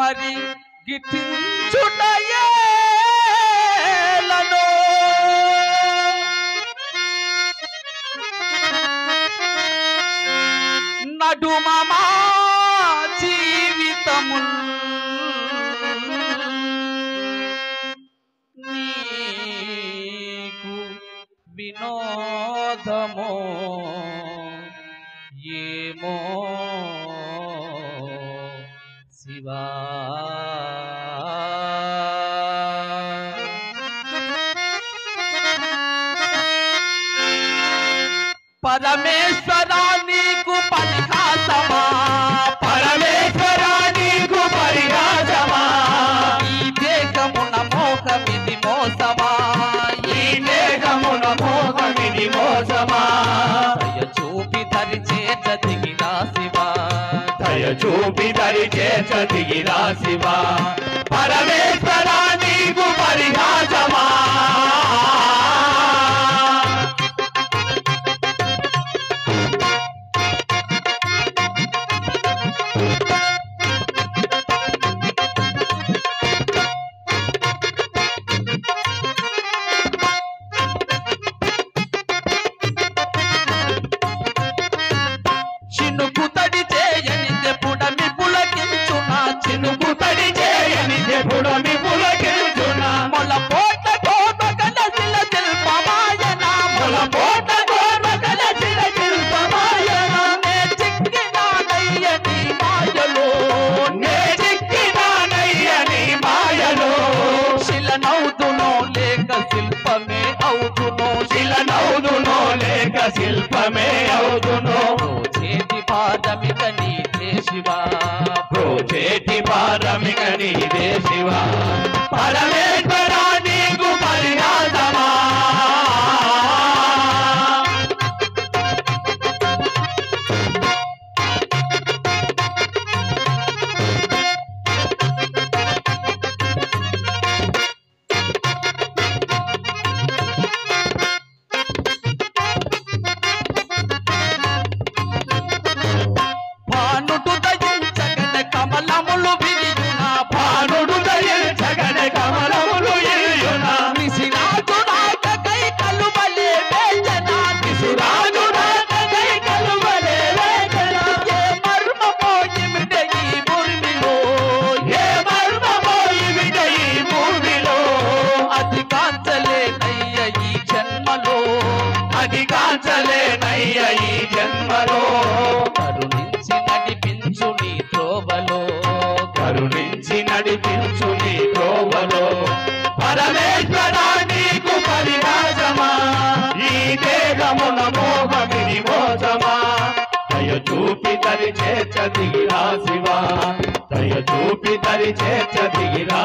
మరి గిట్టించుటయేలను నడుమ మా జీవితము నీకు వినోదమో ఏమో శివా పరమేశ్వర నీకు పరిహాసమా పరమేశ్వర నీకు పరిహాసమా ఈ దేహమున మోహమిది మోసమా ఈ దేహమున మోహమిది మోసమా దయ చూపి ధరి చేతిగిన శివా దయ చూపి దరి చేసదిగిరా శివా పరమేశ్వర నీకు పరిహాసమా చినుకు తడి చేయని పుడమి పులకించున చినుకు తడి చేయని చెప్పుడమి పులకించున మొల పోట కోట కలసిల శిల్పమాయన మొల పోట గోమ కలసిన శిల్పమాయన నే చిక్కినానయ్యని మాయలో నే చిక్కినానయ్యని మాయలో శిల నౌదునో లేక శిల్పమే అవుదునో శిల నౌదునో లేక శిల్పమే అవుదునో చేతి పాదమిక నీదే శివా చేటి పారమిక నీదే శివ పరమేశ్వర నీకు పరిహాసమా భానుడు దయించగన కమలములు విరియున భానుడు దయించగన కమలములు ఇల్లున విసిరాజు నాక కై కలుబలే వేచన రాజు రాజై కలువలే వేదన ఏ మర్మమో ఇమిడే ఈ మురిమిలో ఏ మర్మమో ఇవిట ఈ భూమిలో అది కాంచలే నయ్య ఈ జన్మలో అది కాంచలేనయ్య ఈ జన్మలో కరుణించి నడిపించు నీ త్రోవలో కరుణించి నడిపించు నీ త్రోవలో పరమేశ్వర నీకు పరిహాసమా ఈ దేహమున మోహమిని మోసమా దయ చూపి తరి చేర్చ దిగిరా శివా దయ చూపి తరి చేర్చ దిగిరా